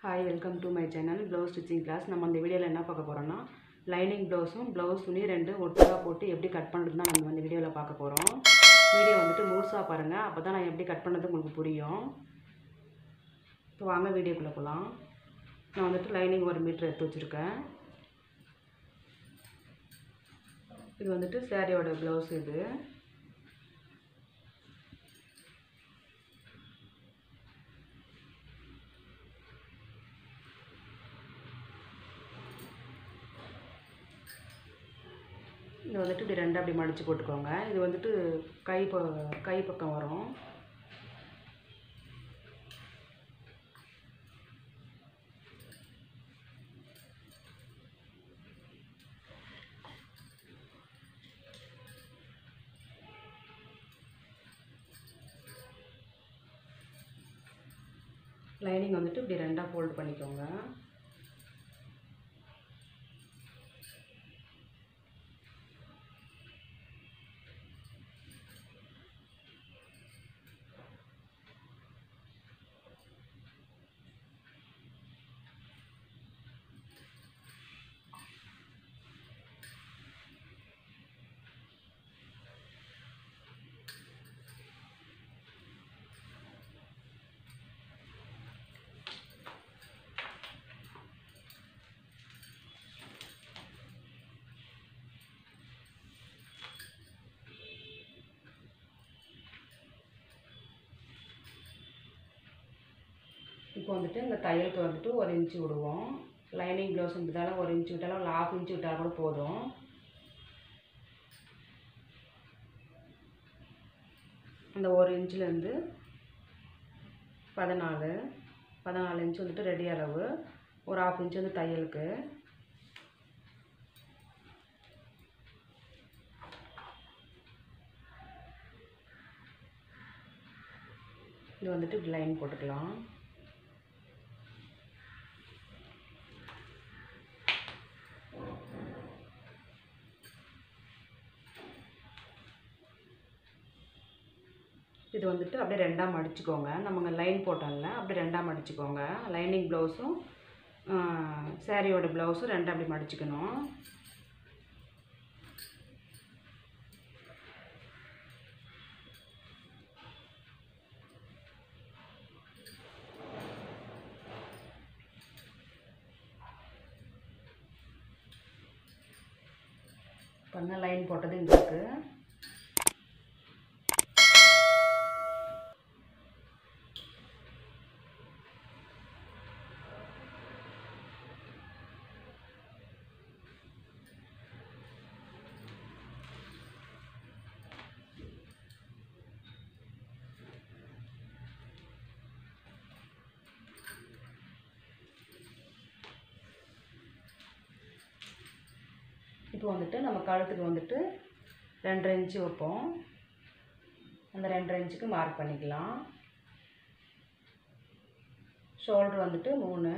hi welcome to my channel blouse stitching class நம்ம இந்த வீடியோவில் என்ன பார்க்க போகிறோம்னா லைனிங் ப்ளவுஸும் ப்ளவுஸ் துணி ரெண்டு ஒட்டுக்கா போட்டு எப்படி கட் பண்ணுறது தான் நம்ம இந்த வீடியோவில் பார்க்க போகிறோம் வீடியோ வந்துட்டு முழுசாக பாருங்கள் அப்போ தான் நான் எப்படி கட் பண்ணுறது உங்களுக்கு புரியும் இப்போ வாங்க வீடியோக்குள்ளே போகலாம் நான் வந்துட்டு லைனிங் ஒரு மீட்டர் எடுத்து வச்சுருக்கேன் இது வந்துட்டு சேரீயோட ப்ளவுஸ் இது இது வந்துட்டு இப்படி ரெண்டாக அப்படி மடித்து போட்டுக்கோங்க இது வந்துட்டு கை ப கை பக்கம் வரும் லைனிங் வந்துட்டு இப்படி ரெண்டாக ஃபோல்ட் பண்ணிக்கோங்க இப்போ வந்துட்டு இந்த தையலுக்கு வந்துட்டு ஒரு இன்ச்சு விடுவோம் லைனிங் ப்ளவுஸ்ன்றதால ஒரு இன்ச்சு விட்டாலும் இல்லை ஹாஃப் இன்ச்சு விட்டாலும் கூட போதும் அந்த ஒரு இன்ச்சிலேருந்து பதினாலு பதினாலு இன்ச்சு வந்துட்டு ரெடி அளவு ஒரு ஹாஃப் இன்ச்சு வந்து தையலுக்கு இது வந்துட்டு இப்படி லைன் போட்டுக்கலாம் இது வந்துட்டு அப்படியே ரெண்டாக மடிச்சுக்கோங்க நம்ம லைன் போட்டோம்ல அப்படியே ரெண்டாக மடிச்சுக்கோங்க லைனிங் ப்ளவுஸும் சேரீயோட ப்ளவுஸும் ரெண்டாக அப்படி மடிச்சுக்கணும் பண்ண லைன் போட்டது இங்கே இருக்குது இப்போ வந்துட்டு நம்ம கழுத்துக்கு வந்துட்டு ரெண்டரை இன்ச்சு வைப்போம் அந்த ரெண்டரை இன்ச்சுக்கு மார்க் பண்ணிக்கலாம் ஷோல்ட்ரு வந்துட்டு மூணு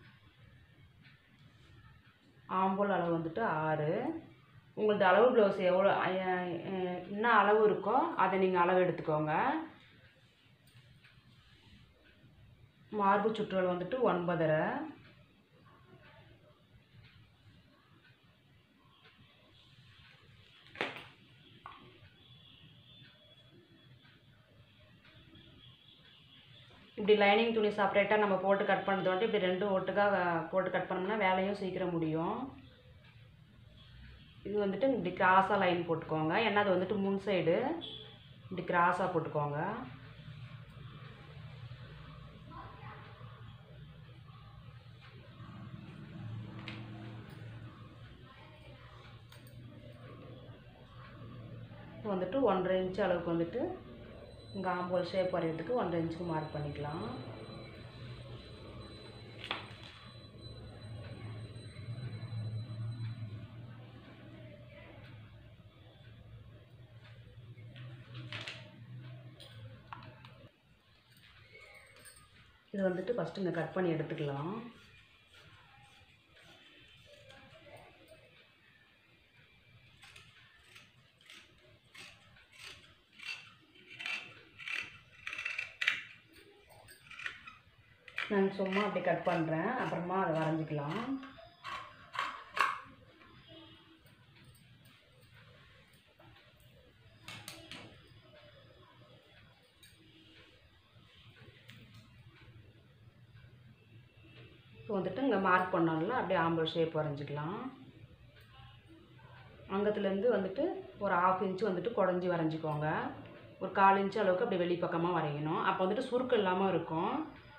ஆம்பூல் அளவு வந்துட்டு ஆறு உங்களது அளவு ப்ளவுஸ் எவ்வளோ என்ன அளவு இருக்கோ அதை நீங்கள் அளவு எடுத்துக்கோங்க மார்பு சுற்றளவு வந்துட்டு ஒன்பதரை இப்படி லைனிங் துணி செப்பரேட்டாக நம்ம போட்டு கட் பண்ணுறது வந்துட்டு இப்படி ரெண்டும் ஒட்டுக்காக போட்டு கட் பண்ணோம்னா வேலையும் சீக்கிரம் முடியும் இது வந்துட்டு இப்படி கிராஸாக லைன் போட்டுக்கோங்க ஏன்னா அது வந்துட்டு முன் சைடு இப்படி கிராஸாக போட்டுக்கோங்க வந்துட்டு ஒன்றரை இன்ச்சு அளவுக்கு வந்துட்டு இங்கே ஆம்போல் ஷேப் வரைகிறதுக்கு ஒன்றரை இன்ச்சுக்கு மார்க் பண்ணிக்கலாம் இது வந்துட்டு ஃபஸ்ட்டு இங்கே கட் பண்ணி எடுத்துக்கலாம் நான் சும்மா அப்படி கட் பண்ணுறேன் அப்புறமா அதை வரைஞ்சிக்கலாம் இப்போ வந்துட்டு இங்கே மார்க் பண்ணோம்ல அப்படியே ஆம்பல் ஷேப் வரைஞ்சிக்கலாம் அங்கத்துலேருந்து வந்துட்டு ஒரு ஆஃப் இன்ச்சு வந்துட்டு குடஞ்சி வரைஞ்சிக்கோங்க ஒரு கால் இன்ச்சு அளவுக்கு அப்படி வெளிப்பக்கமாக வரையணும் அப்போ வந்துட்டு சுருக்கம் இல்லாமல் இருக்கும்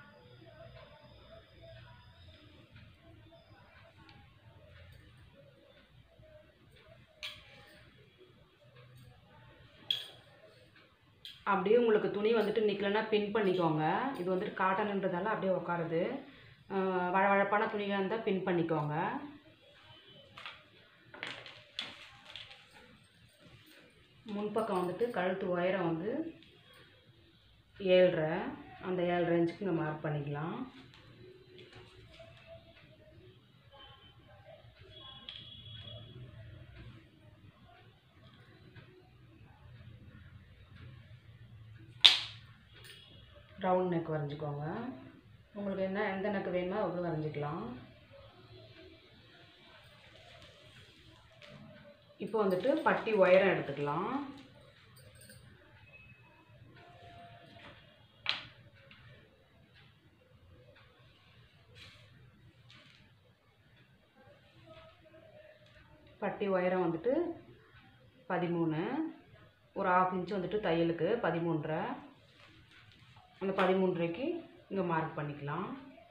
அப்படியே உங்களுக்கு துணி வந்துட்டு நிற்கலன்னா பின் பண்ணிக்கோங்க இது வந்துட்டு காட்டன்ன்றதால அப்படியே உட்காருது அஹ் வழவழப்பான துணியாக இருந்தால் பின் பண்ணிக்கோங்க முன்பக்கம் வந்துட்டு கழுத்து உயரம் வந்து ஏழ்ரை அந்த ஏழரை இன்ச்சுக்கு இங்கே மார்க் பண்ணிக்கலாம் ரவுண்ட் நெக் வரைஞ்சிக்கோங்க உங்களுக்கு என்ன எந்த நெக் வேணுமோ அவ்வளோ வரைஞ்சிக்கலாம் இப்போ வந்துட்டு பட்டி உயரம் எடுத்துக்கலாம் பட்டி உயரம் வந்துட்டு பதிமூணு ஒரு ஆஃப் இன்ச் வந்துட்டு தையலுக்கு பதிமூன்றரை அந்த பதிமூன்றரைக்கு இங்கே மார்க் பண்ணிக்கலாம்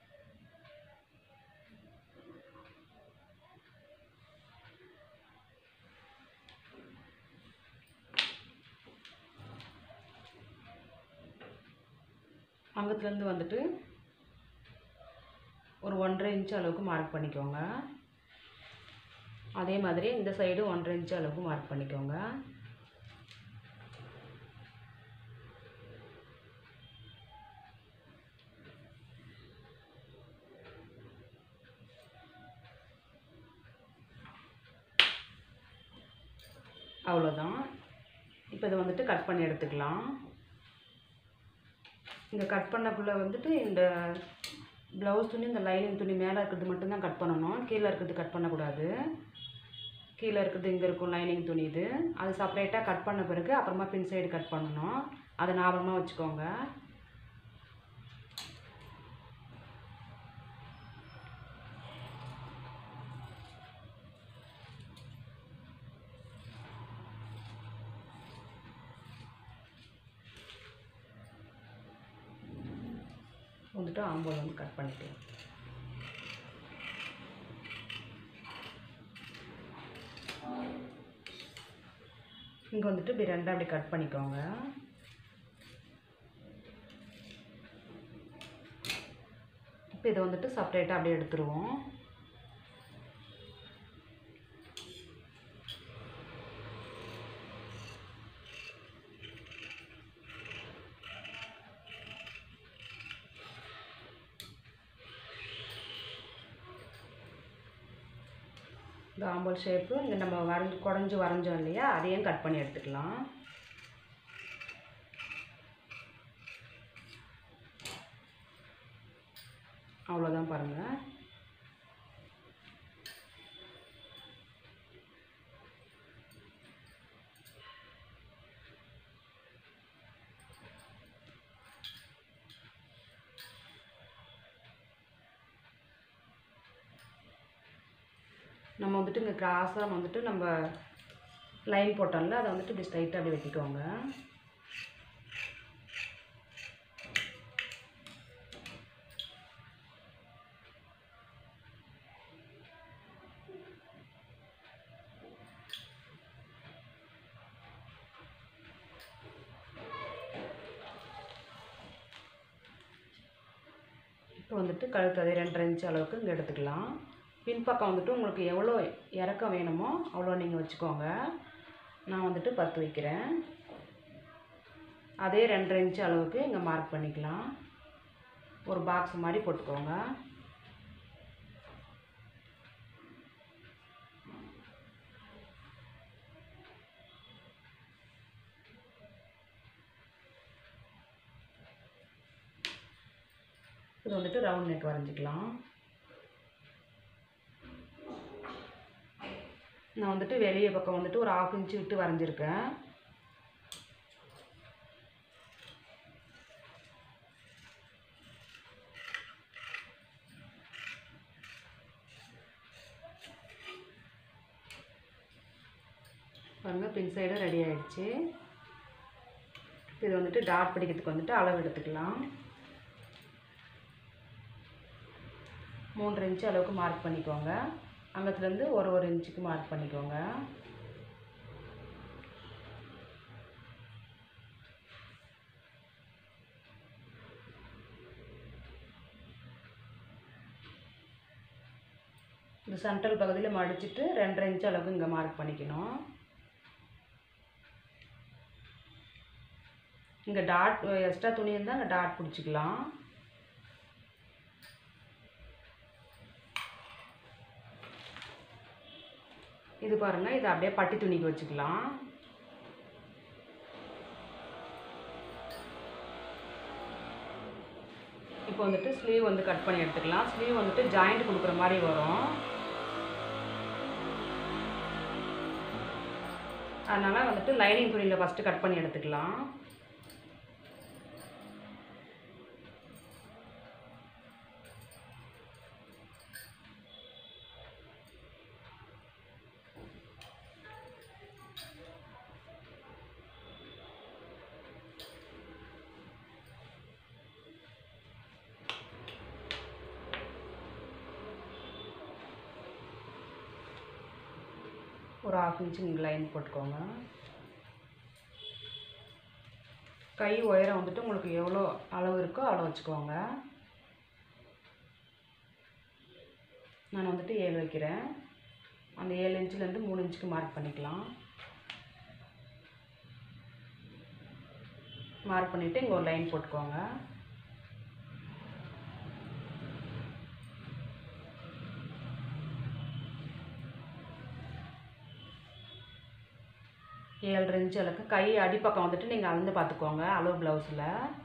அங்கத்துலேருந்து வந்துட்டு ஒரு ஒன்றரை இன்ச் அளவுக்கு மார்க் பண்ணிக்கோங்க அதே மாதிரி இந்த சைடு ஒன்றரை இன்ச் அளவுக்கு மார்க் பண்ணிக்கோங்க அவ்வளோதான் இப்போ இதை வந்துட்டு கட் பண்ணி எடுத்துக்கலாம் இந்த கட் பண்ணக்குள்ளே வந்துட்டு இந்த ப்ளவுஸ் துணி இந்த லைனிங் துணி மேலே இருக்கிறது மட்டும்தான் கட் பண்ணணும் கீழே இருக்கிறது கட் பண்ணக்கூடாது கீழே இருக்கிறது இங்கே இருக்கும் லைனிங் துணி இது அது செப்பரேட்டாக கட் பண்ண பிறகு அப்புறமா பின் சைடு கட் பண்ணணும் அதை ஞாபகமாக வச்சுக்கோங்க வந்துட்டு ஆம்போல் வந்து கட் பண்ணிக்கலாம் இங்கே வந்துட்டு இப்படி ரெண்டாக அப்படி கட் பண்ணிக்கோங்க இப்போ இதை வந்துட்டு செப்பரேட்டாக அப்படியே எடுத்துருவோம் இந்த ஆம்பல் ஷேப்பு இங்கே நம்ம வரைஞ்சி குடஞ்சி வரைஞ்சோம் இல்லையா அதையும் கட் பண்ணி எடுத்துக்கலாம் அவ்வளோதான் பாருங்கள் நம்ம வந்துட்டு இங்கே கிராஸாக வந்துட்டு நம்ம லைன் போட்டோம்ல அதை வந்துட்டு இப்படி ஸ்ட்ரைட்டாக அப்படி வெட்டிக்கோங்க இப்போ வந்துட்டு கழுத்து அதே ரெண்டரை இன்ச் அளவுக்கு இங்கே எடுத்துக்கலாம் பின்பக்கம் வந்துட்டு உங்களுக்கு எவ்வளோ இறக்கம் வேணுமோ அவ்வளோ நீங்கள் வச்சுக்கோங்க நான் வந்துட்டு பத்து வைக்கிறேன் அதே ரெண்டரை இன்ச் அளவுக்கு இங்கே மார்க் பண்ணிக்கலாம் ஒரு பாக்ஸ் மாதிரி போட்டுக்கோங்க இது வந்துட்டு ரவுண்ட் நெக் வரைஞ்சிக்கலாம் நான் வந்துட்டு வெளியே பக்கம் வந்துட்டு ஒரு ஆஃப் இன்ச்சு விட்டு வரைஞ்சிருக்கேன் பாருங்கள் பின் சைடும் ரெடி ஆயிடுச்சு இது வந்துட்டு டாட் பிடிக்கிறதுக்கு வந்துட்டு அளவு எடுத்துக்கலாம் மூன்றரை இன்ச்சு அளவுக்கு மார்க் பண்ணிக்கோங்க அங்கத்துலேருந்து ஒரு ஒரு இன்ச்சுக்கு மார்க் பண்ணிக்கோங்க இந்த சென்ட்ரல் பகுதியில் மடிச்சிட்டு ரெண்டரை இன்ச் அளவுக்கு இங்கே மார்க் பண்ணிக்கணும் இங்கே டாட் எக்ஸ்ட்ரா துணி இருந்தால் அங்கே டாட் பிடிச்சிக்கலாம் இது பாருங்கள் இதை அப்படியே பட்டி துணிக்கு வச்சுக்கலாம் இப்போ வந்துட்டு ஸ்லீவ் வந்து கட் பண்ணி எடுத்துக்கலாம் ஸ்லீவ் வந்துட்டு ஜாயிண்ட் கொடுக்குற மாதிரி வரும் அதனால் வந்துட்டு லைனிங் துணியில் ஃபஸ்ட்டு கட் பண்ணி எடுத்துக்கலாம் ஒரு ஆஃப் இன்ச்சு இங்கே லைன் போட்டுக்கோங்க கை உயரம் வந்துட்டு உங்களுக்கு எவ்வளோ அளவு இருக்கோ அளவு வச்சுக்கோங்க நான் வந்துட்டு ஏழு வைக்கிறேன் அந்த ஏழு இன்ச்சுலேருந்து மூணு இன்ச்சுக்கு மார்க் பண்ணிக்கலாம் மார்க் பண்ணிவிட்டு இங்கே ஒரு லைன் போட்டுக்கோங்க ஏழரை இன்ச்சு அளவுக்கு கை அடிப்பக்கம் வந்துட்டு நீங்கள் அளந்து பார்த்துக்கோங்க அளவு ப்ளவுஸில்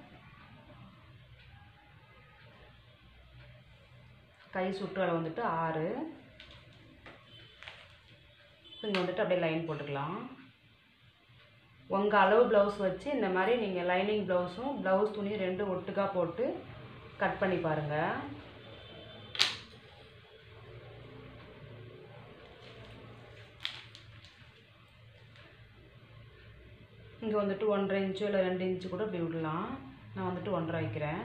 கை சுற்றளவு வந்துட்டு ஆறு இங்கே வந்துட்டு அப்படியே லைன் போட்டுக்கலாம் உங்கள் அளவு ப்ளவுஸ் வச்சு இந்த மாதிரி நீங்கள் லைனிங் ப்ளவுஸும் ப்ளவுஸ் துணி ரெண்டும் ஒட்டுக்கா போட்டு கட் பண்ணி பாருங்கள் இங்கே வந்துட்டு ஒன்றரை இன்ச்சு இல்லை ரெண்டு இன்ச்சு கூட இப்படி விடலாம் நான் வந்துட்டு ஒன்றரை வைக்கிறேன்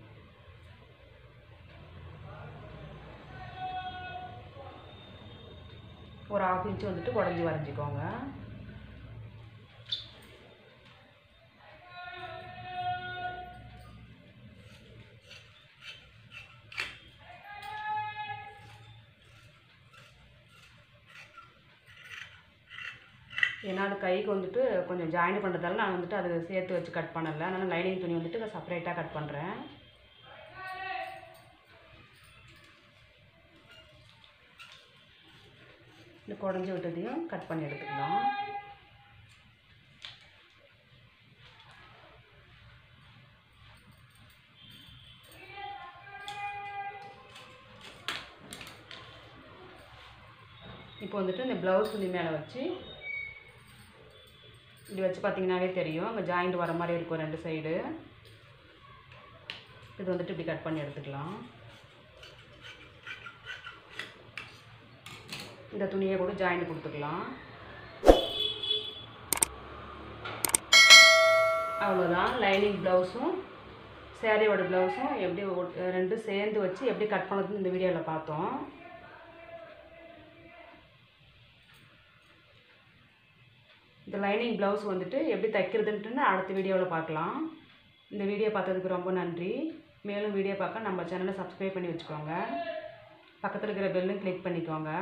ஒரு ஆஃப் இன்ச்சு வந்துட்டு உடஞ்சி வரைஞ்சிக்கோங்க ஏன்னா அது கைக்கு வந்துட்டு கொஞ்சம் ஜாயின் பண்ணுறதால நான் வந்துட்டு அதை சேர்த்து வச்சு கட் பண்ணலை அதனால் லைனிங் துணி வந்துட்டு செப்பரேட்டாக கட் பண்ணுறேன் இந்த குடஞ்சி விட்டதையும் கட் பண்ணி எடுத்துக்கலாம் இப்போ வந்துட்டு இந்த ப்ளவுஸ் துணி மேலே வச்சு இப்படி வச்சு பார்த்தீங்கன்னாவே தெரியும் அங்கே ஜாயிண்ட் வர மாதிரி இருக்கும் ரெண்டு சைடு இது வந்துட்டு இப்படி கட் பண்ணி எடுத்துக்கலாம் இந்த துணியை கூட ஜாயிண்ட் கொடுத்துக்கலாம் அவ்வளோதான் லைனிங் ப்ளவுஸும் சேரீயோட ப்ளவுஸும் எப்படி ஒட்- ரெண்டும் சேர்ந்து வச்சு எப்படி கட் பண்ணதுன்னு இந்த வீடியோவில் பார்த்தோம் இந்த லைனிங் ப்ளவுஸ் வந்துட்டு எப்படி தைக்கிறதுன்ட்டுன்னு அடுத்த வீடியோவில் பார்க்கலாம் இந்த வீடியோ பார்த்ததுக்கு ரொம்ப நன்றி மேலும் வீடியோ பார்க்க நம்ம சேனலை சப்ஸ்கிரைப் பண்ணி வச்சுக்கோங்க பக்கத்தில் இருக்கிற பெல்லும் கிளிக் பண்ணிக்கோங்க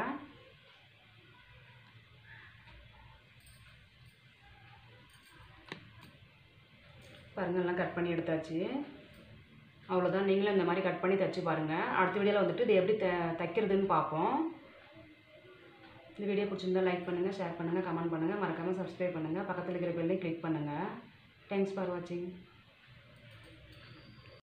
பாருங்க எல்லாம் கட் பண்ணி எடுத்தாச்சு அவ்வளோதான் நீங்களும் இந்த மாதிரி கட் பண்ணி தைச்சு பாருங்கள் அடுத்த வீடியோவில் வந்துட்டு இது எப்படி த தைக்கிறதுன்னு பார்ப்போம் இந்த வீடியோ பிடிச்சிருந்தா லைக் பண்ணுங்கள் ஷேர் பண்ணுங்கள் கமெண்ட் பண்ணுங்கள் மறக்காமல் சப்ஸ்கிரைப் பண்ணுங்கள் பக்கத்தில் இருக்கிற பெல்லையும் கிளிக் பண்ணுங்கள் தேங்க்ஸ் ஃபார் வாட்சிங்